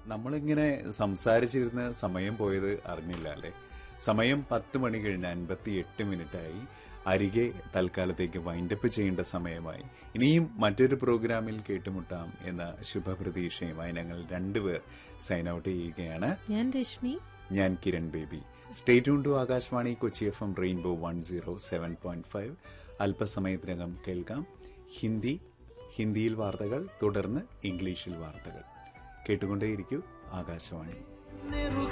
നമ്മളിങ്ങനെ സംസാരിച്ചിരുന്ന സമയം പോയത് അറിഞ്ഞില്ല അല്ലേ സമയം പത്ത് മണി കഴിഞ്ഞ് അൻപത്തി എട്ട് മിനിറ്റായി അരികെ തൽക്കാലത്തേക്ക് വൈൻഡപ്പ് ചെയ്യേണ്ട സമയമായി ഇനിയും മറ്റൊരു പ്രോഗ്രാമിൽ കേട്ടുമുട്ടാം എന്ന ശുഭപ്രതീക്ഷയുമായി ഞങ്ങൾ രണ്ടുപേർ സൈൻ ഔട്ട് ചെയ്യുകയാണ് ഞാൻ രശ്മി ഞാൻ Kiran Baby stay tuned to Akashvani Kochi F M rainbow one zero seven point five അല്പസമയത്തിനകം കേൾക്കാം ഹിന്ദി ഹിന്ദിയിൽ വാർത്തകൾ തുടർന്ന് ഇംഗ്ലീഷിൽ വാർത്തകൾ കേട്ടുകൊണ്ടേയിരിക്കൂ ആകാശവാണി